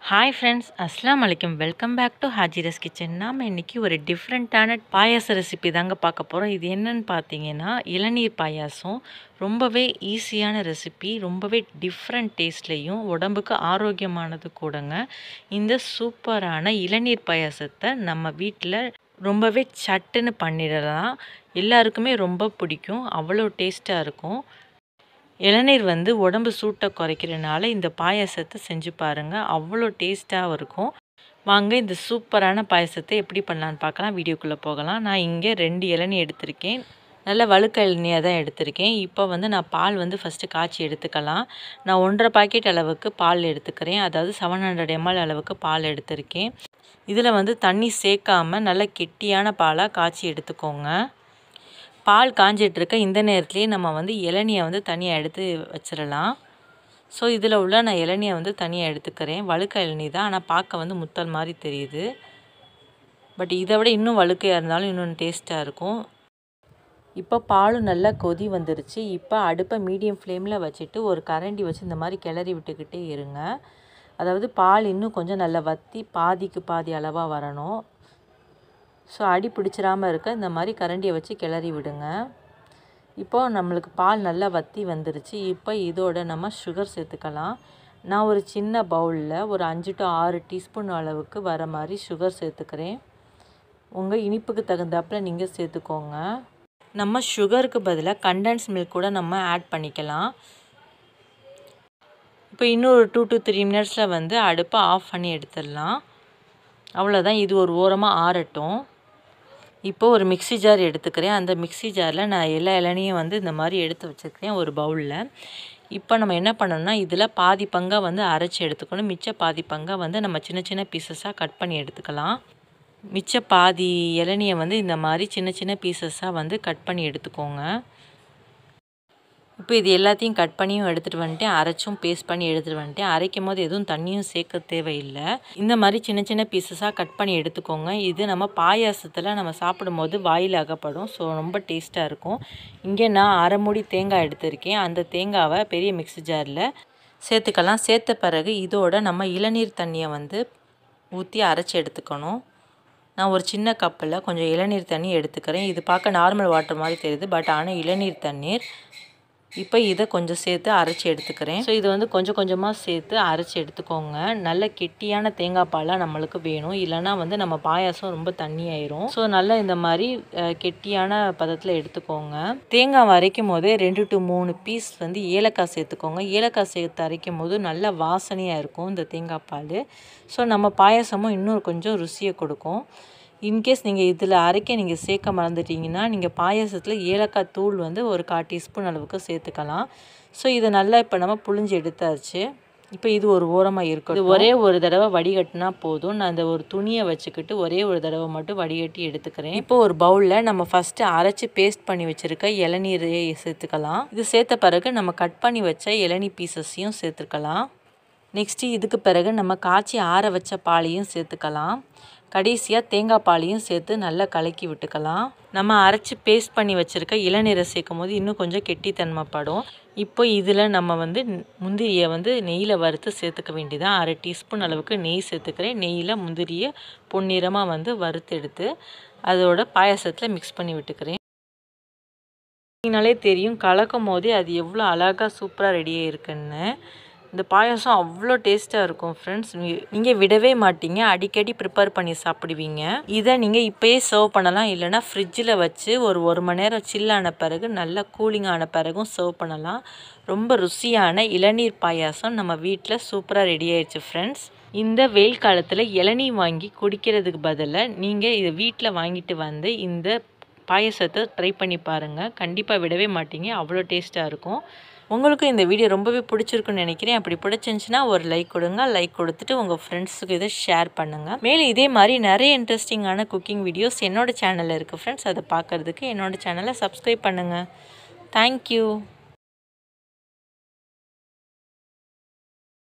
hi friends அஸ்லாம் வலைக்கம் welcome back to ஹாஜிரஸ் கிச்சன் நாம் இன்றைக்கி ஒரு டிஃப்ரெண்ட்டான பாயாச ரெசிபி தாங்க பார்க்க போகிறோம் இது என்னன்னு பார்த்தீங்கன்னா இளநீர் பாயாசம் ரொம்பவே ஈஸியான ரெசிபி ரொம்பவே டிஃப்ரெண்ட் டேஸ்ட்லேயும் உடம்புக்கு ஆரோக்கியமானது கூடங்க இந்த சூப்பரான இளநீர் பாயாசத்தை நம்ம வீட்டில் ரொம்பவே சட்டுன்னு பண்ணிடலாம் எல்லாருக்குமே ரொம்ப பிடிக்கும் அவ்வளோ டேஸ்ட்டாக இருக்கும் இளநீர் வந்து உடம்பு சூட்டை குறைக்கிறனால இந்த பாயாசத்தை செஞ்சு பாருங்கள் அவ்வளோ டேஸ்ட்டாகவும் இருக்கும் வாங்க இந்த சூப்பரான பாயாசத்தை எப்படி பண்ணலான்னு பார்க்கலாம் வீடியோக்குள்ளே போகலாம் நான் இங்கே ரெண்டு இளநீ எடுத்திருக்கேன் நல்ல வழுக்க இளநியாக தான் எடுத்திருக்கேன் இப்போ வந்து நான் பால் வந்து ஃபஸ்ட்டு காய்ச்சி எடுத்துக்கலாம் நான் ஒன்றரை பாக்கெட் அளவுக்கு பால் எடுத்துக்கிறேன் அதாவது செவன் ஹண்ட்ரட் எம்எல் அளவுக்கு பால் எடுத்திருக்கேன் இதில் வந்து தண்ணி சேர்க்காமல் நல்ல கெட்டியான பாலாக காய்ச்சி எடுத்துக்கோங்க பால் காஞ்சிட்ருக்க இந்த நேரத்துலேயே நம்ம வந்து இளநியை வந்து தனியாக எடுத்து வச்சிடலாம் ஸோ இதில் உள்ள நான் இளநியை வந்து தனியாக எடுத்துக்கிறேன் வழுக்க இளநீ தான் ஆனால் பார்க்க வந்து முத்தல் மாதிரி தெரியுது பட் இதை விட இன்னும் வழுக்கையாக இருந்தாலும் இன்னும் டேஸ்ட்டாக இருக்கும் இப்போ பாலும் நல்லா கொதி வந்துருச்சு இப்போ அடுப்பை மீடியம் ஃப்ளேமில் வச்சுட்டு ஒரு கரண்டி வச்சு இந்த மாதிரி கிளறி விட்டுக்கிட்டே இருங்க அதாவது பால் இன்னும் கொஞ்சம் நல்லா வற்றி பாதிக்கு பாதி அளவாக வரணும் ஸோ அடி பிடிச்சிடாமல் இருக்க இந்த மாதிரி கரண்டியை வச்சு கிளறி விடுங்க இப்போது நம்மளுக்கு பால் நல்லா வற்றி வந்துருச்சு இப்போ இதோட நம்ம சுகர் சேர்த்துக்கலாம் நான் ஒரு சின்ன பவுலில் ஒரு அஞ்சு டு ஆறு டீஸ்பூன் அளவுக்கு வர மாதிரி சுகர் சேர்த்துக்கிறேன் உங்கள் இனிப்புக்கு தகுந்தாப்பில் நீங்கள் சேர்த்துக்கோங்க நம்ம சுகருக்கு பதிலாக கண்டன்ஸ் மில்க் கூட நம்ம ஆட் பண்ணிக்கலாம் இப்போ இன்னும் ஒரு டூ டு த்ரீ மினிட்ஸில் வந்து அடுப்பை ஆஃப் பண்ணி எடுத்துடலாம் அவ்வளோதான் இது ஒரு ஓரமாக ஆறட்டும் இப்போ ஒரு மிக்சி ஜார் எடுத்துக்கிறேன் அந்த மிக்சி ஜாரில் நான் எல்லா இளநியும் வந்து இந்த மாதிரி எடுத்து வச்சுருக்கிறேன் ஒரு பவுலில் இப்போ நம்ம என்ன பண்ணணும்னா இதில் பாதி பங்காக வந்து அரைச்சி எடுத்துக்கணும் மிச்ச பாதி பங்காக வந்து நம்ம சின்ன சின்ன பீசஸாக கட் பண்ணி எடுத்துக்கலாம் மிச்ச பாதி இளநியை வந்து இந்த மாதிரி சின்ன சின்ன பீசஸாக வந்து கட் பண்ணி எடுத்துக்கோங்க இப்போ இது எல்லாத்தையும் கட் பண்ணியும் எடுத்துகிட்டு வந்துட்டேன் அரைச்சும் பேஸ்ட் பண்ணி எடுத்துகிட்டு வந்துட்டேன் அரைக்கும் போது எதுவும் தண்ணியும் சேர்க்க தேவையில்லை இந்த மாதிரி சின்ன சின்ன பீசஸாக கட் பண்ணி எடுத்துக்கோங்க இது நம்ம பாயாசத்தில் நம்ம சாப்பிடும்போது வாயில் அகப்படும் ஸோ ரொம்ப டேஸ்ட்டாக இருக்கும் இங்கே நான் அரை மூடி தேங்காய் எடுத்திருக்கேன் அந்த தேங்காவை பெரிய மிக்ஸி ஜாரில் சேர்த்துக்கலாம் சேர்த்த பிறகு இதோட நம்ம இளநீர் தண்ணியை வந்து ஊற்றி அரைச்சி எடுத்துக்கணும் நான் ஒரு சின்ன கப்பில் கொஞ்சம் இளநீர் தண்ணி எடுத்துக்கிறேன் இது பார்க்க நார்மல் வாட்டர் மாதிரி தெரியுது பட் ஆனால் இளநீர் தண்ணீர் இப்போ இதை கொஞ்சம் சேர்த்து அரைச்சி எடுத்துக்கிறேன் ஸோ இது வந்து கொஞ்சம் கொஞ்சமாக சேர்த்து அரைச்சி எடுத்துக்கோங்க நல்ல கெட்டியான தேங்காய் பாலாக நம்மளுக்கு வேணும் இல்லைனா வந்து நம்ம பாயாசம் ரொம்ப தண்ணி ஆயிரும் ஸோ நல்லா இந்த மாதிரி கெட்டியான பதத்தில் எடுத்துக்கோங்க தேங்காய் அரைக்கும் போதே ரெண்டு டு மூணு பீஸ் வந்து ஏலக்காய் சேர்த்துக்கோங்க ஏலக்காய் சேர்த்து அரைக்கும் போது நல்ல வாசனையாக இருக்கும் இந்த தேங்காய் பால் ஸோ நம்ம பாயாசமும் இன்னும் கொஞ்சம் ருசியை கொடுக்கும் இன்கேஸ் நீங்கள் இதில் அரைக்க நீங்கள் சேர்க்க மறந்துட்டீங்கன்னா நீங்கள் பாயாசத்தில் ஏலக்காய் தூள் வந்து ஒரு கால் டீஸ்பூன் அளவுக்கு சேர்த்துக்கலாம் ஸோ இதை நல்லா இப்போ நம்ம புழிஞ்சு எடுத்தாச்சு இப்போ இது ஒரு ஓரமாக இருக்கும் இது ஒரே ஒரு தடவை வடிகட்டினா போதும் நான் அந்த ஒரு துணியை வச்சுக்கிட்டு ஒரே ஒரு தடவை மட்டும் வடிகட்டி எடுத்துக்கிறேன் இப்போ ஒரு பவுலில் நம்ம ஃபஸ்ட்டு அரைச்சி பேஸ்ட் பண்ணி வச்சுருக்க இளநீரை சேர்த்துக்கலாம் இது சேர்த்த பிறகு நம்ம கட் பண்ணி வச்ச இளநீ பீசஸையும் சேர்த்துக்கலாம் நெக்ஸ்ட்டு இதுக்கு பிறகு நம்ம காய்ச்சி ஆற வச்ச பாலையும் சேர்த்துக்கலாம் கடைசியாக தேங்காய் பாலையும் சேர்த்து நல்லா கலக்கி விட்டுக்கலாம் நம்ம அரைச்சி பேஸ்ட் பண்ணி வச்சுருக்க இளநீரை சேர்க்கும் போது இன்னும் கொஞ்சம் கெட்டித்தன்மைப்படும் இப்போ இதில் நம்ம வந்து முந்திரியை வந்து நெய்யில் வறுத்து சேர்த்துக்க வேண்டியதான் அரை டீஸ்பூன் அளவுக்கு நெய் சேர்த்துக்கிறேன் நெய்யில் முந்திரியை பொன்னிறமாக வந்து வறுத்து எடுத்து அதோட பாயாசத்தில் மிக்ஸ் பண்ணி விட்டுக்கிறேன் தெரியும் கலக்கும் போதே அது எவ்வளோ அழகாக சூப்பராக ரெடியாக இருக்குன்னு இந்த பாயாசம் அவ்வளோ டேஸ்ட்டாக இருக்கும் ஃப்ரெண்ட்ஸ் நீங்கள் விடவே மாட்டீங்க அடிக்கடி ப்ரிப்பேர் பண்ணி சாப்பிடுவீங்க இதை நீங்கள் இப்போயே சர்வ் பண்ணலாம் இல்லைனா ஃப்ரிட்ஜில் வச்சு ஒரு ஒரு மணி நேரம் சில்லான பிறகு நல்லா கூலிங் ஆன பிறகும் சர்வ் பண்ணலாம் ரொம்ப ருசியான இளநீர் பாயாசம் நம்ம வீட்டில் சூப்பராக ரெடி ஆயிடுச்சு ஃப்ரெண்ட்ஸ் இந்த வெயில் காலத்தில் இளநீ வாங்கி குடிக்கிறதுக்கு பதிலாக நீங்கள் இதை வீட்டில் வாங்கிட்டு வந்து இந்த பாயசத்தை ட்ரை பண்ணி பாருங்கள் கண்டிப்பாக விடவே மாட்டீங்க அவ்வளோ டேஸ்ட்டாக இருக்கும் உங்களுக்கும் இந்த வீடியோ ரொம்பவே பிடிச்சிருக்குன்னு நினைக்கிறேன் அப்படி பிடிச்சிருந்துச்சின்னா ஒரு லைக் கொடுங்க லைக் கொடுத்துட்டு உங்கள் ஃப்ரெண்ட்ஸுக்கு இதை ஷேர் பண்ணுங்கள் மேலும் இதே மாதிரி நிறைய இன்ட்ரெஸ்டிங்கான குக்கிங் வீடியோஸ் என்னோடய சேனலில் இருக்குது ஃப்ரெண்ட்ஸ் அதை பார்க்குறதுக்கு என்னோடய சேனலை சப்ஸ்கிரைப் பண்ணுங்கள் தேங்க்யூ